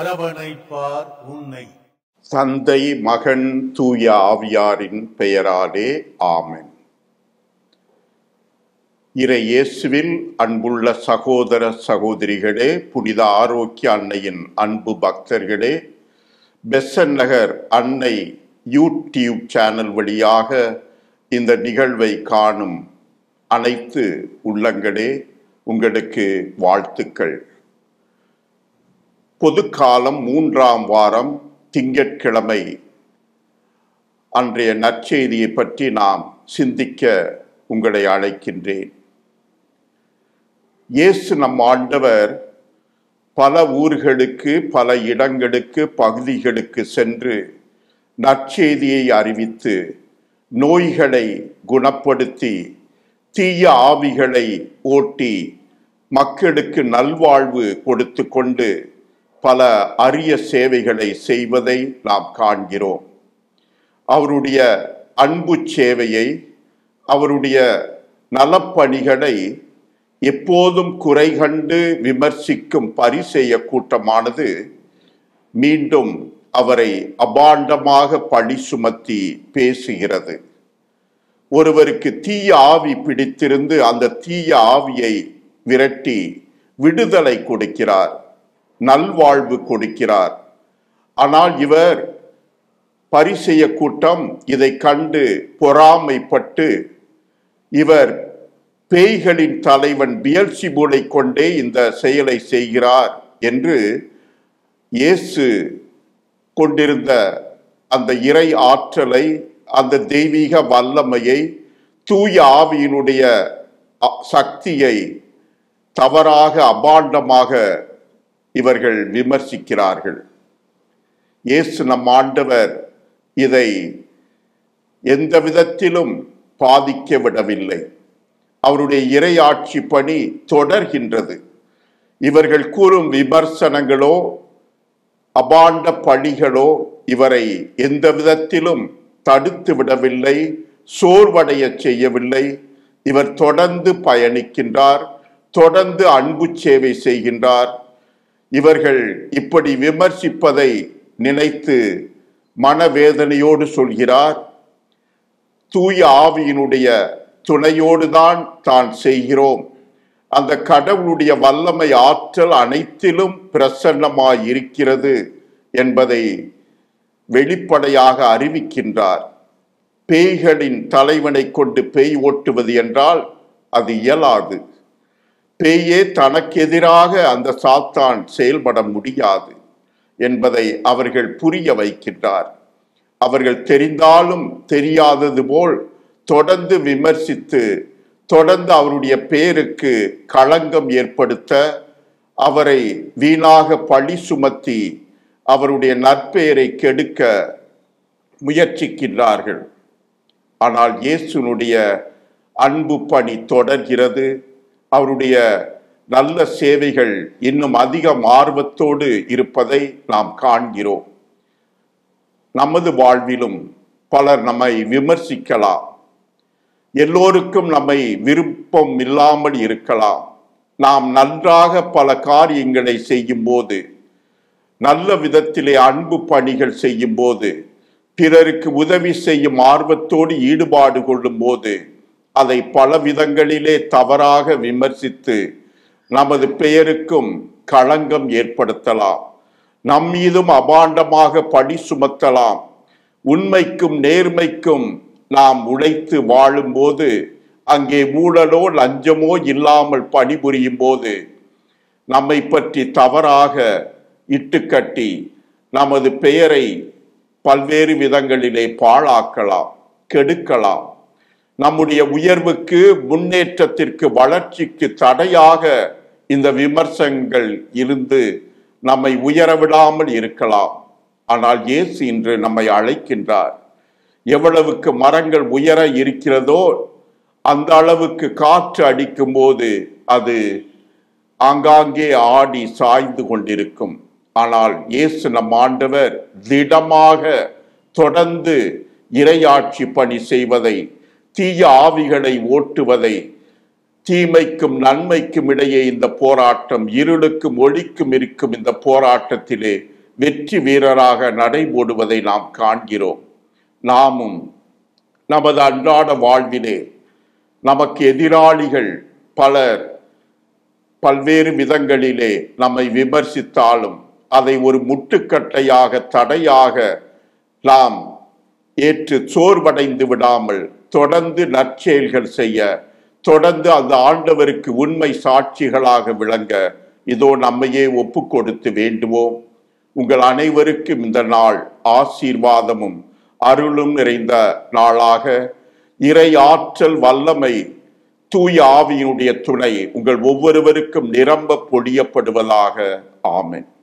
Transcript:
அரவணைப்பார் உன்னை தந்தை மகன் தூய ஆவியாரின் பெயராலே ஆமென் இறை இயேசுவில் அன்புள்ள சகோதர சகோதரிகளே புனித ஆரோக்கிய அன்னையின் அன்பு பக்தர்களே பெசன் நகர் அன்னை யூடியூப் சேனல் வழியாக இந்த நிகழ்வை காணும் அனைத்து உள்ளங்களே உங்களுக்கு வாழ்த்துக்கள் பொதுக்காலம் மூன்றாம் வாரம் திங்கட்கிழமை அன்றைய நற்செய்தியை பற்றி நாம் சிந்திக்க உங்களை அழைக்கின்றேன் இயேசு நம் ஆண்டவர் பல ஊர்களுக்கு பல இடங்களுக்கு பகுதிகளுக்கு சென்று நற்செய்தியை அறிவித்து நோய்களை குணப்படுத்தி தீய ஆவிகளை ஓட்டி மக்களுக்கு நல்வாழ்வு கொடுத்து கொண்டு பல அரிய சேவைகளை செய்வதை நாம் காண்கிறோம் அவருடைய அன்பு சேவையை அவருடைய நலப்பணிகளை எப்போதும் குறை கண்டு விமர்சிக்கும் பரிசெய்ய கூட்டமானது மீண்டும் அவரை அபாண்டமாக பழி சுமத்தி பேசுகிறது ஒருவருக்கு தீய ஆவி பிடித்திருந்து அந்த தீய ஆவியை விரட்டி விடுதலை கொடுக்கிறார் நல்வாழ்வு கொடுக்கிறார் ஆனால் இவர் பரிசெய்ய கூட்டம் இதை கண்டு பொறாமைப்பட்டு இவர் பேய்களின் தலைவன் பியல்சிபூலை கொண்டே இந்த செயலை செய்கிறார் என்று இயேசு கொண்டிருந்த அந்த இறை ஆற்றலை அந்த தெய்வீக வல்லமையை தூய ஆவியினுடைய அ- சக்தியை தவறாக அபாண்டமாக இவர்கள் விமர்சிக்கிறார்கள் இயேசு நம் ஆண்டவர் இதை எந்த விதத்திலும் பாதிக்க விடவில்லை அவருடைய இறையாட்சி பணி தொடர்கின்றது இவர்கள் கூறும் விமர்சனங்களோ அபாண்ட பழிகளோ இவரை எந்த விதத்திலும் தடுத்து விடவில்லை சோர்வடைய செய்யவில்லை இவர் தொடர்ந்து பயணிக்கின்றார் தொடர்ந்து அன்பு சேவை செய்கின்றார் இவர்கள் இப்படி விமர்சிப்பதை நினைத்து மனவேதனையோடு சொல்கிறார் தூய ஆவியினுடைய துணையோடு தான் தான் செய்கிறோம் அந்த கடவுளுடைய வல்லமை ஆற்றல் அனைத்திலும் பிரசன்னமாய் இருக்கிறது என்பதை வெளிப்படையாக அறிவிக்கின்றார் பேய்களின் தலைவனை கொண்டு பேய் ஓட்டுவது என்றால் அது இயலாது பேயே தனக்கு எதிராக அந்த சாத்தான் செயல்பட முடியாது என்பதை அவர்கள் புரிய வைக்கின்றார் அவர்கள் தெரிந்தாலும் தெரியாதது போல் தொடர்ந்து விமர்சித்து தொடர்ந்து அவருடைய பேருக்கு களங்கம் ஏற்படுத்த அவரை வீணாக பழி சுமத்தி அவருடைய நற்பெயரை கெடுக்க முயற்சிக்கின்றார்கள் ஆனால் இயேசுனுடைய அன்பு பணி தொடர்கிறது அவருடைய நல்ல சேவைகள் இன்னும் அதிகம் ஆர்வத்தோடு இருப்பதை நாம் காண்கிறோம் நமது வாழ்விலும் பலர் நம்மை விமர்சிக்கலாம் எல்லோருக்கும் நம்மை விருப்பம் இல்லாமல் இருக்கலாம் நாம் நன்றாக பல காரியங்களை செய்யும் போது நல்ல விதத்திலே அன்பு பணிகள் செய்யும் போது பிறருக்கு உதவி செய்யும் ஆர்வத்தோடு ஈடுபாடு கொள்ளும் போது அதை பல விதங்களிலே தவறாக விமர்சித்து நமது பெயருக்கும் களங்கம் ஏற்படுத்தலாம் நம் மீதும் அபாண்டமாக பழி சுமத்தலாம் உண்மைக்கும் நேர்மைக்கும் நாம் உழைத்து வாழும்போது அங்கே ஊழலோ லஞ்சமோ இல்லாமல் பணிபுரியும் போது நம்மை பற்றி தவறாக இட்டுக்கட்டி நமது பெயரை பல்வேறு விதங்களிலே பாழாக்கலாம் கெடுக்கலாம் நம்முடைய உயர்வுக்கு முன்னேற்றத்திற்கு வளர்ச்சிக்கு தடையாக இந்த விமர்சனங்கள் இருந்து நம்மை உயர விடாமல் இருக்கலாம் ஆனால் இயேசு இன்று நம்மை அழைக்கின்றார் எவ்வளவுக்கு மரங்கள் உயர இருக்கிறதோ அந்த அளவுக்கு காற்று அடிக்கும் போது அது ஆங்காங்கே ஆடி சாய்ந்து கொண்டிருக்கும் ஆனால் இயேசு நம் ஆண்டவர் திடமாக தொடர்ந்து இறையாட்சி பணி செய்வதை தீய ஆவிகளை ஓட்டுவதை தீமைக்கும் நன்மைக்கும் இடையே இந்த போராட்டம் இருளுக்கும் ஒளிக்கும் இருக்கும் இந்த போராட்டத்திலே வெற்றி வீரராக நடைபோடுவதை நாம் காண்கிறோம் நாமும் நமது அன்றாட வாழ்விலே நமக்கு எதிராளிகள் பலர் பல்வேறு விதங்களிலே நம்மை விமர்சித்தாலும் அதை ஒரு முட்டுக்கட்டையாக தடையாக நாம் ஏற்று சோர்வடைந்து விடாமல் தொடர்ந்து நற்செயல்கள் செய்ய தொடர்ந்து அந்த ஆண்டவருக்கு உண்மை சாட்சிகளாக விளங்க இதோ நம்மையே ஒப்பு கொடுத்து வேண்டுவோம் உங்கள் அனைவருக்கும் இந்த நாள் ஆசீர்வாதமும் அருளும் நிறைந்த நாளாக இறை ஆற்றல் வல்லமை தூய ஆவியினுடைய துணை உங்கள் ஒவ்வொருவருக்கும் நிரம்ப பொழியப்படுவதாக ஆமென்